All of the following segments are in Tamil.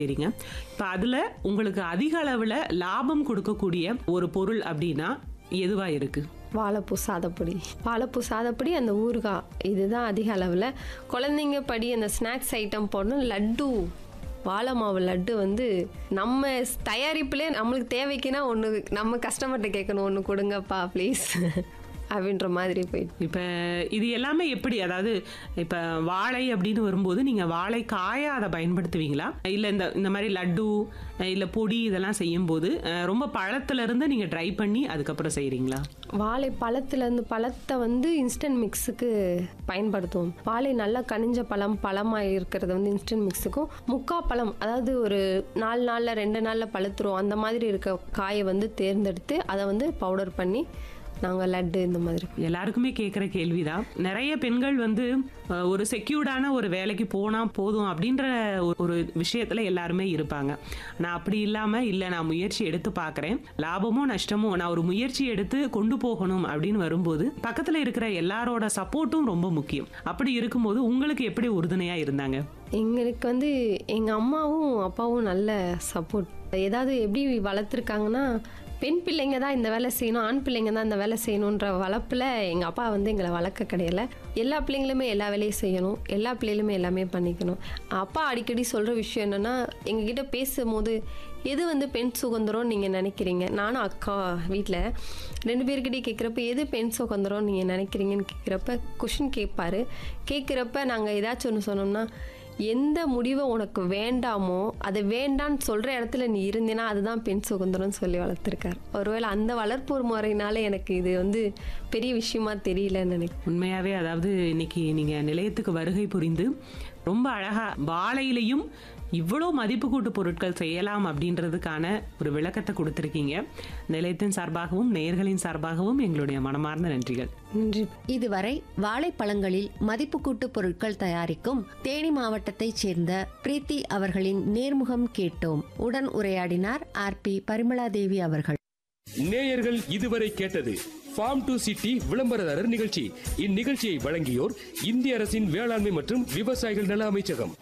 சரிங்க இப்போ அதில் உங்களுக்கு அதிக அளவில் லாபம் கொடுக்கக்கூடிய ஒரு பொருள் அப்படின்னா எதுவா இருக்கு வாழைப்பூ சாதப்பொடி வாழைப்பூ சாதப்பொடி அந்த ஊறுகாய் இதுதான் அதிக அளவில் குழந்தைங்க படி அந்த ஸ்நாக்ஸ் ஐட்டம் போடணும் லட்டு வாழை மாவு லட்டு வந்து நம்ம தயாரிப்புலே நம்மளுக்கு தேவைக்குன்னா ஒன்று நம்ம கஸ்டமர்கிட்ட கேட்கணும் ஒன்று கொடுங்கப்பா ப்ளீஸ் அப்படின்ற மாதிரி போயிட்டு இப்போ இது எல்லாமே எப்படி அதாவது இப்போ வாழை அப்படின்னு வரும்போது நீங்கள் வாழை காயா அதை பயன்படுத்துவீங்களா இல்லை இந்த இந்த மாதிரி லட்டு இல்லை பொடி இதெல்லாம் செய்யும்போது அஹ், ரொம்ப பழத்துலேருந்து நீங்கள் ட்ரை பண்ணி அதுக்கப்புறம் செய்கிறீங்களா வாழை பழத்துலேருந்து பழத்தை வந்து இன்ஸ்டன்ட் மிக்ஸுக்கு பயன்படுத்துவோம் வாழை நல்லா கனிஞ்ச பழம் பழமாக இருக்கிறது வந்து இன்ஸ்டன்ட் மிக்ஸுக்கும் முக்கா பழம் அதாவது ஒரு நாலு நாளில் ரெண்டு நாளில் பழுத்துரும் அந்த மாதிரி இருக்க காயை வந்து தேர்ந்தெடுத்து அதை வந்து பவுடர் பண்ணி நாங்கள் லட்டு இந்த மாதிரி எல்லாருக்குமே கேட்குற கேள்விதான் நிறைய பெண்கள் வந்து அஹ், ஒரு செக்யூர்டான ஒரு வேலைக்கு போனால் போதும் அப்படின்ற ஒரு- ஒரு விஷயத்தில் எல்லாருமே இருப்பாங்க நான் அப்படி இல்லாமல் இல்லை நான் முயற்சி எடுத்து பார்க்குறேன் லாபமோ நஷ்டமோ நான் ஒரு முயற்சி எடுத்து கொண்டு போகணும் அப்படின்னு வரும்போது பக்கத்தில் இருக்கிற எல்லாரோட சப்போர்ட்டும் ரொம்ப முக்கியம் அப்படி இருக்கும்போது உங்களுக்கு எப்படி உறுதுணையாக இருந்தாங்க எங்களுக்கு வந்து எங்கள் அம்மாவும் அப்பாவும் நல்ல சப்போர்ட் ஏதாவது எப்படி வளர்த்துருக்காங்கன்னா பெண் பிள்ளைங்க தான் இந்த வேலை செய்யணும் ஆண் பிள்ளைங்க தான் இந்த வேலை செய்யணுன்ற வளர்ப்பில் எங்கள் அப்பா வந்து எங்களை வளர்க்க கிடையல எல்லா பிள்ளைங்களுமே எல்லா வேலையும் செய்யணும் எல்லா பிள்ளைகளுமே எல்லாமே பண்ணிக்கணும் அப்பா அடிக்கடி சொல்கிற விஷயம் என்னென்னா எங்ககிட்ட பேசும்போது எது வந்து பெண் சுதந்திரம் நீங்கள் நினைக்கிறீங்க நானும் அக்கா வீட்டில் ரெண்டு பேர்கிட்டயும் கேட்குறப்ப எது பெண் சுதந்திரம் நீங்கள் நினைக்கிறீங்கன்னு கேட்குறப்ப கொஷின் கேட்பாரு கேட்குறப்ப நாங்கள் ஏதாச்சும் ஒன்று சொன்னோம்னா எந்த முடிவை உனக்கு வேண்டாமோ அதை வேண்டான்னு சொல்கிற இடத்துல நீ இருந்தேன்னா அதுதான் பெண் சுதந்திரம்னு சொல்லி வளர்த்துருக்காரு ஒருவேளை அந்த வளர்ப்பு முறையினால எனக்கு இது வந்து பெரிய விஷயமா தெரியலன்னு நினைக்கிறேன் உண்மையாவே அதாவது இன்னைக்கு நீங்க நிலையத்துக்கு வருகை புரிந்து ரொம்ப அழகா வாழையிலையும் இவ்வளோ மதிப்பு கூட்டு பொருட்கள் செய்யலாம் அப்படின்றதுக்கான ஒரு விளக்கத்தை கொடுத்துருக்கீங்க நிலையத்தின் சார்பாகவும் நேயர்களின் சார்பாகவும் எங்களுடைய மனமார்ந்த நன்றிகள் நன்றி இதுவரை வாழைப்பழங்களில் மதிப்பு கூட்டு பொருட்கள் தயாரிக்கும் தேனி மாவட்டத்தைச் சேர்ந்த பிரீத்தி அவர்களின் நேர்முகம் கேட்டோம் உடன் உரையாடினார் ஆர் பி பரிமளாதேவி அவர்கள் நேயர்கள் இதுவரை கேட்டது ஃபார்ம் டு சிட்டி விளம்பரதாரர் நிகழ்ச்சி இந்நிகழ்ச்சியை வழங்கியோர் இந்திய அரசின் வேளாண்மை மற்றும் விவசாயிகள் நல அமைச்சகம்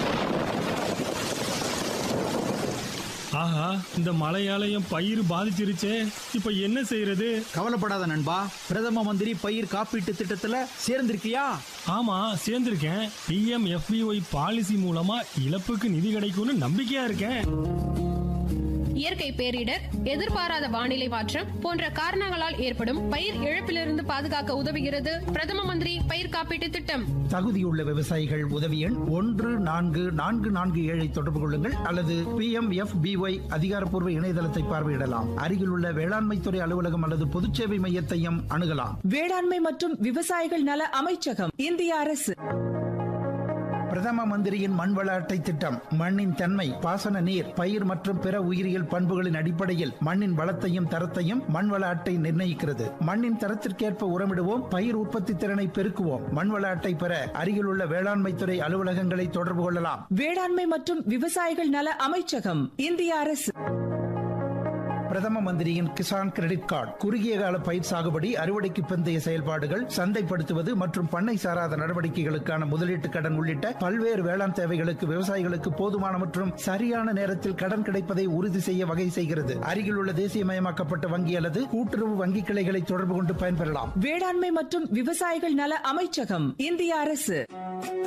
ஆஹா இந்த மழையாலயம் பயிர் பாதிச்சிருச்சே இப்ப என்ன செய்யறது கவலைப்படாத நண்பா பிரதம மந்திரி பயிர் காப்பீட்டு திட்டத்துல சேர்ந்திருக்கியா ஆமா சேர்ந்திருக்கேன் பிஎம் எஃபிஒய் பாலிசி மூலமா இழப்புக்கு நிதி கிடைக்கும்னு நம்பிக்கையா இருக்கேன் இயற்கை பேரிடர் எதிர்பாராத வானிலை மாற்றம் போன்ற காரணங்களால் ஏற்படும் பயிர் இழப்பிலிருந்து பாதுகாக்க உதவுகிறது பிரதம மந்திரி பயிர் காப்பீட்டு திட்டம் தகுதியுள்ள விவசாயிகள் உதவி எண் ஒன்று நான்கு நான்கு நான்கு ஏழை தொடர்பு கொள்ளுங்கள் அல்லது பி எம் எஃப் பிஒய் அதிகாரப்பூர்வ இணையதளத்தை பார்வையிடலாம் அருகிலுள்ள வேளாண்மை துறை அலுவலகம் அல்லது பொதுச்சேவை மையத்தையும் அணுகலாம் வேளாண்மை மற்றும் விவசாயிகள் நல அமைச்சகம் இந்திய அரசு பிரதம மந்திரியின் மண்வள அட்டை திட்டம் மண்ணின் தன்மை பாசன நீர் பயிர் மற்றும் பிற உயிரியல் பண்புகளின் அடிப்படையில் மண்ணின் வளத்தையும் தரத்தையும் மண்வள அட்டை நிர்ணயிக்கிறது மண்ணின் தரத்திற்கேற்ப உரமிடுவோம் பயிர் உற்பத்தி திறனை பெருக்குவோம் மண்வள அட்டை பெற அருகிலுள்ள வேளாண்மை துறை அலுவலகங்களை தொடர்பு கொள்ளலாம் வேளாண்மை மற்றும் விவசாயிகள் நல அமைச்சகம் இந்திய அரசு பிரதம மந்திரியின் கிசான் கிரெடிட் கார்டு குறுகிய கால பயிர் சாகுபடி அறுவடைக்கு பிந்தைய செயல்பாடுகள் சந்தைப்படுத்துவது மற்றும் பண்ணை சாராத நடவடிக்கைகளுக்கான முதலீட்டு கடன் உள்ளிட்ட பல்வேறு வேளாண் தேவைகளுக்கு விவசாயிகளுக்கு போதுமான மற்றும் சரியான நேரத்தில் கடன் கிடைப்பதை உறுதி செய்ய வகை செய்கிறது அருகில் உள்ள தேசியமயமாக்கப்பட்ட வங்கி அல்லது கூட்டுறவு வங்கி கிளைகளை தொடர்பு கொண்டு பயன்பெறலாம் வேளாண்மை மற்றும் விவசாயிகள் நல அமைச்சகம் இந்திய அரசு